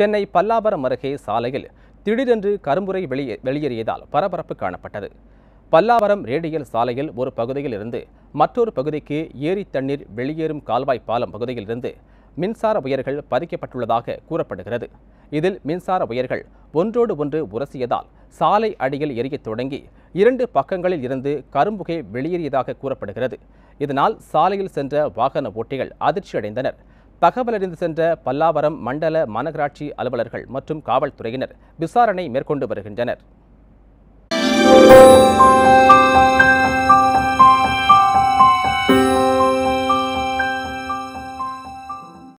சென்னை பல்லாவரம் அருகே சாலையில் திடீரென்று கரும்புரை வெளியே வெளியேறியதால் பரபரப்பு காணப்பட்டது பல்லாவரம் ரேடியல் சாலையில் ஒரு பகுதியில் இருந்து மற்றொரு பகுதிக்கு ஏரி தண்ணீர் வெளியேறும் கால்வாய் பாலம் பகுதியில் இருந்து மின்சார உயர்கள் பதிக்கப்பட்டுள்ளதாக கூறப்படுகிறது இதில் மின்சார உயர்கள் ஒன்றோடு ஒன்று உரசியதால் சாலை அடியில் எரியத் தொடங்கி இரண்டு பக்கங்களில் இருந்து கரும்புகை வெளியேறியதாக கூறப்படுகிறது இதனால் சாலையில் சென்ற வாகன ஓட்டிகள் அதிர்ச்சியடைந்தனர் தகவலறிந்து சென்ற பல்லாவரம் மண்டல மாநகராட்சி அலுவலர்கள் மற்றும் காவல்துறையினர் விசாரணை மேற்கொண்டு வருகின்றனர்